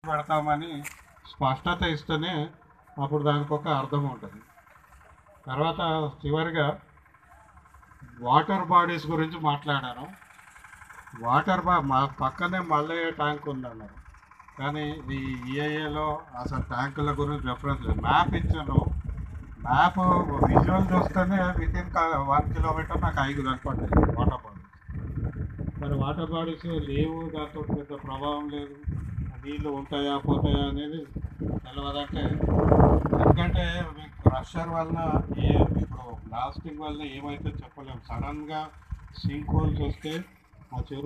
పెడతామని స్పష్టత ఇస్తేనే అప్పుడు దానికి ఒక అర్థం ఉంటుంది తర్వాత చివరిగా వాటర్ బాడీస్ గురించి మాట్లాడాను వాటర్ బా మా పక్కనే మల్లయ్య ట్యాంక్ ఉందన్నారు కానీ ఈ ఈఐఏలో అసలు ట్యాంకుల గురించి రెఫరెన్స్ లేదు మ్యాప్ ఇచ్చాను మ్యాప్ విజువల్ చూస్తేనే విత్ ఇన్ వన్ కిలోమీటర్ నాకు ఐదు కనపడ్డాయి వాటర్ బాడీస్ మరి వాటర్ బాడీస్ లేవు దాంతో పెద్ద ప్రభావం లేదు నీళ్ళు ఉంటాయా పోతాయా అనేది తెలియదంటే ఎందుకంటే మీకు ప్రెషర్ వలన ఏ ఇప్పుడు బ్లాస్టింగ్ వలన ఏమైతే చెప్పలేము సడన్గా సింక్ హోల్స్ వస్తే ఆ చెరువు